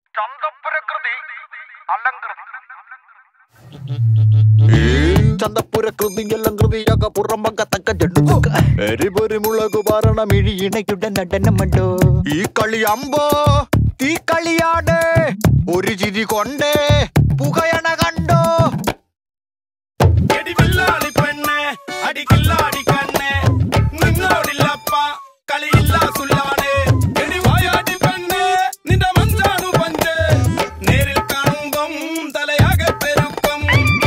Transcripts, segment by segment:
ചന്തപുരകൃതി അലങ്കൃതി ചന്തപ്പുര കൃതിയെല്ലാം കൃതിയാക പുറമ്പക്കത്തക്ക ചെണ്ടുക എരിപൊരി മുളകു പാറണം ഇഴിയിണയുടെ നടനമുണ്ടോ ഈ കളി അമ്പോ തീ കളിയാണ് ഒരു ചിരി കൊണ്ടേ പുകയണ കണ്ടോ എടിവില്ലാളി പെണ്ണെ അടികില്ലാടി കണ്ണെ നിന്നോടില്ലപ്പ കളിയില്ല സുല്ലാണേ എടിവായാടി പെണ്ണെ നിന്റെ മഞ്ചാണു പഞ്ച് നേരിൽ കാണുമ്പം തലയാകെ പെരുപ്പം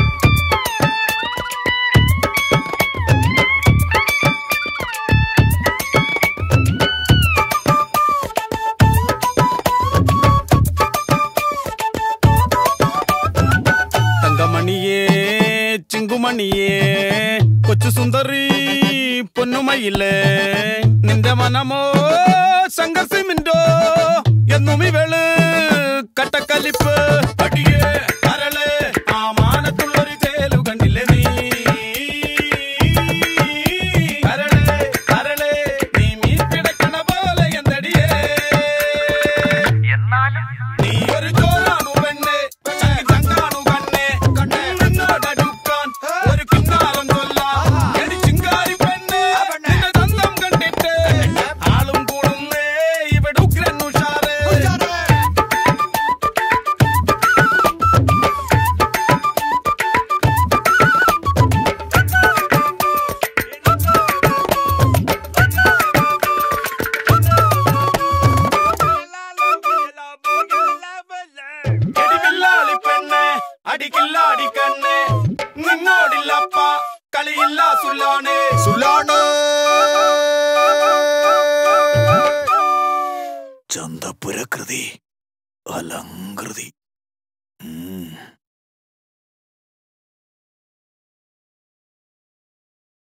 തങ്കമണിയേ ചിങ്കുമണിയേ കൊച്ചു സുന്ദരി പൊന്നുമയിലേ നിന്റെ മനമോ സംഘസിമിന്റോ എന്നും ഇവള് കട്ടക്കലിപ്പ് അടിയേ കരള് ആ മാനത്തുള്ളൊരു ചേലു കണ്ടില്ലേ നീ കരള് കരള് നീ മീൻ പിടക്കണ പോലെ എന്തടിയേ എന്നാലും നീ ഒരു ചോറാണു പെണ്ണെ ചങ്കി ചങ്കാണു കണ്ണെ കണ്ണെ നിന്നോടടുക്കാൻ ഒരു കിന്നാരം ചൊല്ലാം എടി ചിങ്കാരി പെണ്ണെ നിന്റെ തന്തം കണ്ടിട്ട് ആളും കൂടുന്നേ ഇവിടെ ഉഗ്രൻ ഉഷാറ് എടിവില്ലാളി പെണ്ണെ അടിക്കില്ലാടി കണ്ണെ നിന്നോടില്ലപ്പ കളിയില്ല സുല്ലാണേ സുലാണ് ചന്തപ്പുര കൃതി അലങ്കൃതി